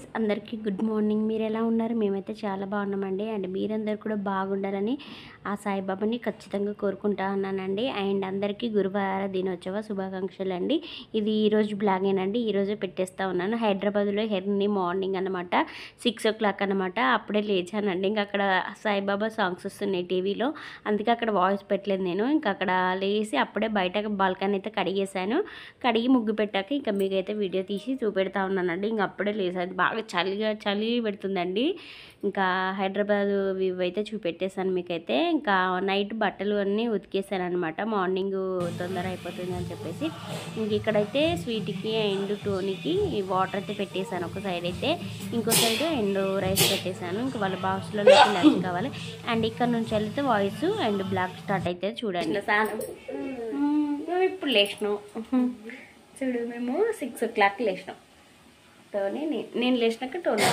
Guys అందరికీ good morning మీరు ఎలా ఉన్నారు మేమైతే చాలా బాగున్నామండి అండ్ మీరందరూ కూడా బాగుండాలని ఆ సాయిబాబాని ఖచ్చితంగా కోరుకుంటా ఉన్నానండి అండ్ అందరికీ గురువార దినోత్సవ శుభాకాంక్షలు అండి ఇది ఈరోజు బ్లాగేనండి ఈరోజే పెట్టేస్తా ఉన్నాను హైదరాబాద్లో హెర్ని మార్నింగ్ అనమాట సిక్స్ ఓ క్లాక్ అనమాట అప్పుడే లేచానండి ఇంకా అక్కడ సాయిబాబా సాంగ్స్ వస్తున్నాయి టీవీలో అందుకే అక్కడ వాయిస్ పెట్టలేదు నేను ఇంకా అక్కడ లేచి అప్పుడే బయట బాల్కనీ అయితే కడిగేశాను కడిగి ముగ్గు పెట్టాక ఇంకా మీకైతే వీడియో తీసి చూపెడతా ఉన్నానండి ఇంకా అప్పుడే లేసాను బాగా చలిగా చలి పెడుతుందండి ఇంకా హైదరాబాద్ వ్యూ అయితే చూపెట్టేశాను మీకైతే ఇంకా నైట్ బట్టలు అన్నీ ఉతికేసాను అనమాట మార్నింగ్ తొందర అయిపోతుంది అని చెప్పేసి ఇంక ఇక్కడైతే స్వీట్కి అండ్ టోనీకి వాటర్ అయితే పెట్టేశాను ఒక సైడ్ అయితే ఇంకో సైడ్ అండ్ రైస్ పెట్టేశాను ఇంకా వాళ్ళ బాక్స్లో లంచ్ కావాలి అండ్ ఇక్కడ నుంచి వెళ్తే వాయిస్ అండ్ బ్లాక్ స్టార్ట్ అయితే చూడండి సానం మేము ఇప్పుడు లేచినాం చూడు మేము సిక్స్ ఓ క్లాక్ లేచినాం టోనీ నే- నేను లేచినాక టోనీ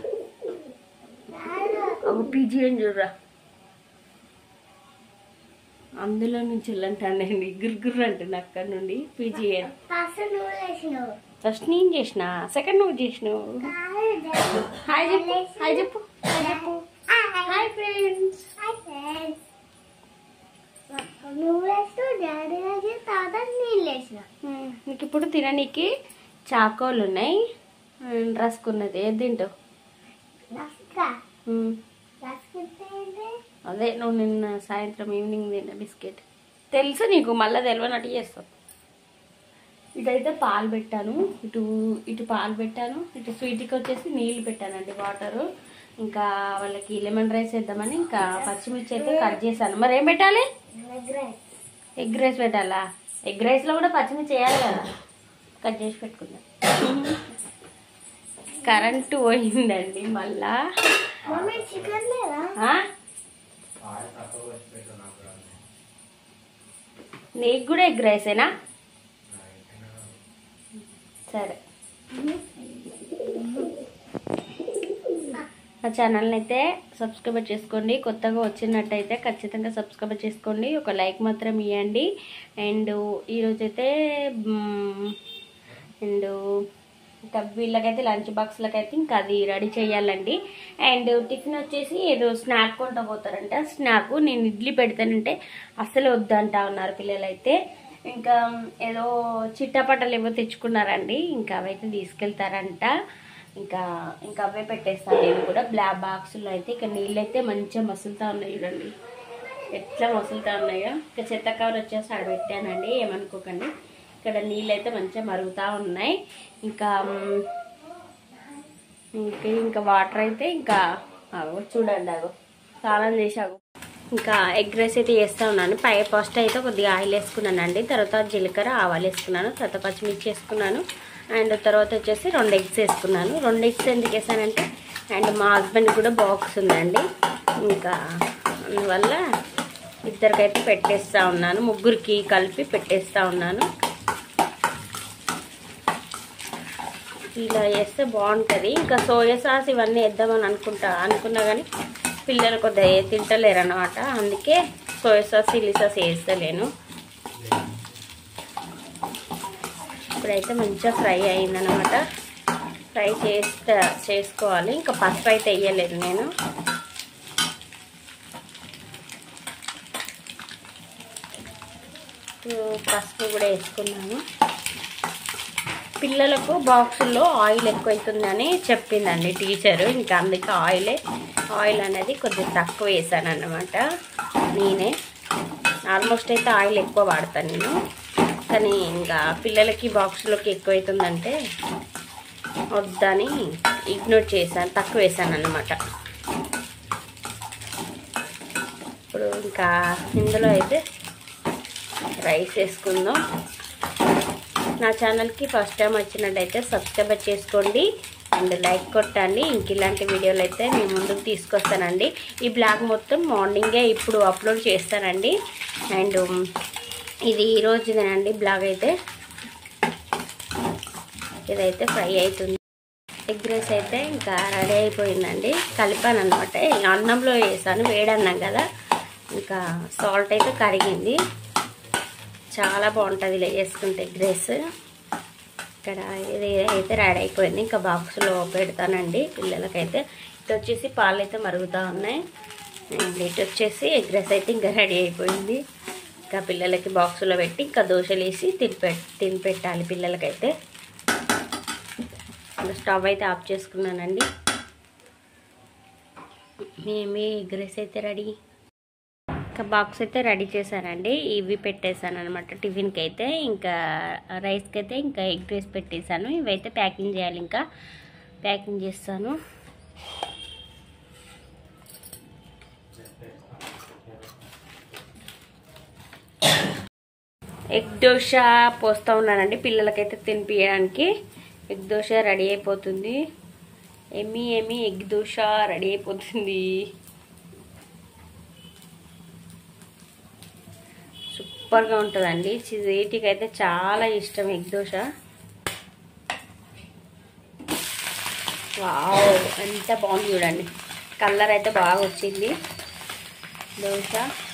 ఒక పీజీ అని చూడరా అందులో నుంచి వెళ్ళంటానండి గుర్గుర్రు అంటుంది అక్కడ నుండి పీజీ అని ఫస్ట్ నేను చేసిన సెకండ్ నువ్వు చేసినావు హాయ్ చెప్పు హాయ్ చెప్పు హాయ్ చెప్పు హాయ్ ఫ్రెండ్స్ నీకు ఇప్పుడు తిననీకి చాకోలు ఉన్నాయి అండ్ రస్క్ ఉన్నది ఏది తింటావు మ్మ్. అదే నువ్వు నిన్న సాయంత్రం ఈవినింగ్ తిన్న బిస్కెట్ తెలుసు నీకు మళ్ళీ తెలియనట్టు చేస్తావు ఇటైతే పాలు పెట్టాను ఇటు ఇటు పాలు పెట్టాను ఇటు స్వీట్కి వచ్చేసి నీళ్ళు పెట్టానండి వాటరు ఇంకా వాళ్ళకి లెమన్ రైస్ వేద్దామని ఇంకా పచ్చిమిర్చి అయితే కట్ చేశాను మరి ఏం పెట్టాలి ఎగ్ రైస్ పెట్టాలా ఎగ్ రైస్లో కూడా పచ్చిమిర్చి వేయాలి కదా కట్ చేసి పెట్టుకుందాం కరెంటు పోయిందండి మళ్ళా చికెన్ లేదా ఆ? నీకు కూడా ఎగ్ రైసేనా సరే నా ఛానల్ని అయితే సబ్స్క్రైబ్ చేసుకోండి కొత్తగా వచ్చినట్టయితే ఖచ్చితంగా సబ్స్క్రైబ్ చేసుకోండి ఒక లైక్ మాత్రం ఇవ్వండి అండ్ ఈరోజైతే అండ్ ఇంకా వీళ్ళకైతే లంచ్ బాక్స్లకైతే ఇంకా అది రెడీ చేయాలండి అండ్ టిఫిన్ వచ్చేసి ఏదో స్నాక్ కొంట పోతారంట స్నాక్ నేను ఇడ్లీ పెడతానంటే అస్సలు వద్దంటా ఉన్నారు పిల్లలైతే ఇంకా ఏదో చిట్టపట్టలు ఏవో తెచ్చుకున్నారండి ఇంకా అవైతే తీసుకెళ్తారంట ఇంకా ఇంకా అవే పెట్టేస్తాను నేను కూడా బ్లాక్ బాక్సుల్లో అయితే ఇక నీళ్ళు అయితే మంచిగా మసులుతా ఉన్నాయి చూడండి ఎట్లా మసులుతా ఉన్నాయో ఇక చెత్త కవర్ వచ్చేసి ఆడ పెట్టానండి ఏమనుకోకండి ఇక్కడ నీళ్ళు అయితే మంచిగా మరుగుతూ ఉన్నాయి ఇంకా మ్, ఇంకా ఇంకా వాటర్ అయితే ఇంకా ఆగో చూడండి ఆగో స్నానం చేసాగు ఇంకా ఎగ్ రైస్ అయితే చేస్తూ ఉన్నాను పై ఫస్ట్ అయితే కొద్దిగా ఆయిల్ వేసుకున్నానండి తర్వాత జీలకర్ర ఆవాలు వేసుకున్నాను తర్వాత పచ్చిమిర్చి వేసుకున్నాను అండ్ తర్వాత వచ్చేసి రెండు ఎగ్స్ వేసుకున్నాను రెండు ఎగ్స్ ఎందుకు వేసానంటే అండ్ మా హస్బెండ్ కూడా బాక్స్ ఉందండి ఇంకా అందువల్ల ఇద్దరికైతే పెట్టేస్తూ ఉన్నాను ముగ్గురికి కలిపి పెట్టేస్తూ ఉన్నాను ఇలా చేస్తే బాగుంటుంది ఇంకా సోయా సాస్ ఇవన్నీ వేద్దామని అనుకుంటా అనుకున్నా కానీ పిల్లలు కొద్దిగా తింటలేరు అనమాట అందుకే సోయా సాస్ చిల్లీ సాస్ వేస్తలేను ఇప్పుడైతే మంచిగా ఫ్రై అయిందనమాట ఫ్రై చేస్తే చేసుకోవాలి ఇంకా పసుపు అయితే వేయలేదు నేను ఇప్పుడు పసుపు కూడా వేసుకున్నాను పిల్లలకు బాక్సుల్లో ఆయిల్ ఎక్కువ అవుతుందని చెప్పిందండి టీచరు ఇంకా అందుకే ఆయిలే ఆయిల్ అనేది కొద్దిగా తక్కువ వేసాను అన్నమాట నేనే ఆల్మోస్ట్ అయితే ఆయిల్ ఎక్కువ వాడతాను నేను కానీ ఇంకా పిల్లలకి బాక్సులోకి ఎక్కువ అవుతుందంటే వద్దని ఇగ్నోర్ చేశాను తక్కువ వేసాను అన్నమాట ఇప్పుడు ఇంకా ఇందులో అయితే రైస్ వేసుకుందాం నా ఛానల్కి ఫస్ట్ టైం వచ్చినట్టయితే సబ్స్క్రైబ్ చేసుకోండి అండ్ లైక్ కొట్టండి ఇంక ఇలాంటి వీడియోలు అయితే నేను ముందుకు తీసుకొస్తానండి ఈ బ్లాగ్ మొత్తం మార్నింగే ఇప్పుడు అప్లోడ్ చేస్తానండి అండ్ ఇది ఈ రోజుదేనండి బ్లాగ్ అయితే ఇదైతే ఫ్రై అవుతుంది ఎగ్ రైస్ అయితే ఇంకా రెడీ అయిపోయిందండి కలిపాను అనమాట ఇంకా అన్నంలో వేసాను వేడన్నాం కదా ఇంకా సాల్ట్ అయితే కరిగింది చాలా బాగుంటుంది ఇలా చేసుకుంటే ఎగ్ రైస్ ఇక్కడ ఇది అయితే రెడీ అయిపోయింది ఇంకా బాక్స్లో పెడతానండి పిల్లలకైతే ఇటు వచ్చేసి పాలు అయితే మరుగుతూ ఉన్నాయి అండ్ ఇటు వచ్చేసి ఎగ్ రైస్ అయితే ఇంకా రెడీ అయిపోయింది ఇంకా పిల్లలకి బాక్సులో పెట్టి ఇంకా దోశలు వేసి తినిపె తిని పెట్టాలి పిల్లలకైతే ఇంకా స్టవ్ అయితే ఆఫ్ చేసుకున్నానండి మేమే ఎగ్ రైస్ అయితే రెడీ ఇంకా బాక్స్ అయితే రెడీ చేశానండి ఇవి పెట్టేశాను అనమాట టిఫిన్కి అయితే ఇంకా రైస్కి అయితే ఇంకా ఎగ్ రైస్ పెట్టేశాను ఇవైతే ప్యాకింగ్ చేయాలి ఇంకా ప్యాకింగ్ చేస్తాను ఎగ్ దోశ పోస్తూ ఉన్నానండి పిల్లలకైతే తినిపించడానికి ఎగ్ దోశ రెడీ అయిపోతుంది ఎమ్మి ఎమ్మి ఎగ్ దోశ రెడీ అయిపోతుంది సూపర్గా ఉంటుందండి వీటికి అయితే చాలా ఇష్టం ఎగ్ దోశ వావ్ ఎంత బాగుంది చూడండి కలర్ అయితే బాగా వచ్చింది దోశ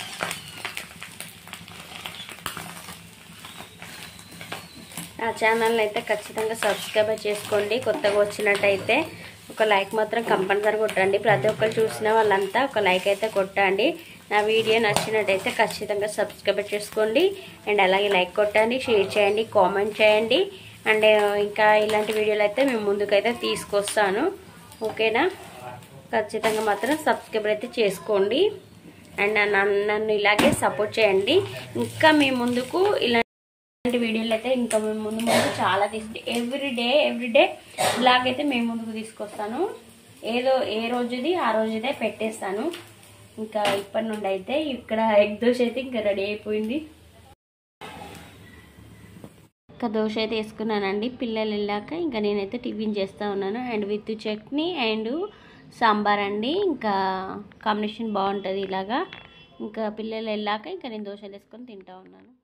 నా ఛానల్ అయితే ఖచ్చితంగా సబ్స్క్రైబ్ చేసుకోండి కొత్తగా వచ్చినట్టయితే ఒక లైక్ మాత్రం కంపల్సరీ కొట్టండి ప్రతి ఒక్కరు చూసిన వాళ్ళంతా ఒక లైక్ అయితే కొట్టండి నా వీడియో నచ్చినట్టయితే ఖచ్చితంగా సబ్స్క్రైబ్ చేసుకోండి అండ్ అలాగే లైక్ కొట్టండి షేర్ చేయండి కామెంట్ చేయండి అండ్ ఇంకా ఇలాంటి వీడియోలు అయితే మేము ముందుకైతే తీసుకొస్తాను ఓకేనా ఖచ్చితంగా మాత్రం సబ్స్క్రైబ్ అయితే చేసుకోండి అండ్ నన్ను నన్ను ఇలాగే సపోర్ట్ చేయండి ఇంకా మీ ముందుకు ఇలా ఇలాంటి వీడియోలు అయితే ఇంకా మేము ముందు ముందు చాలా తీసుకు every day every day blog అయితే మేము ముందుకు తీసుకొస్తాను ఏదో ఏ రోజుది ఆ రోజుదే పెట్టేస్తాను ఇంకా ఇప్పటి నుండి అయితే ఇక్కడ ఎగ్ దోశ అయితే ఇంకా రెడీ అయిపోయింది ఇంకా దోశ అయితే వేసుకున్నానండి పిల్లలు వెళ్ళాక ఇంకా నేనైతే టిఫిన్ చేస్తూ ఉన్నాను and with chutney and sambar అండి ఇంకా కాంబినేషన్ బాగుంటుంది ఇలాగా ఇంకా పిల్లలు వెళ్ళాక ఇంకా నేను దోశలు వేసుకొని తింటా ఉన్నాను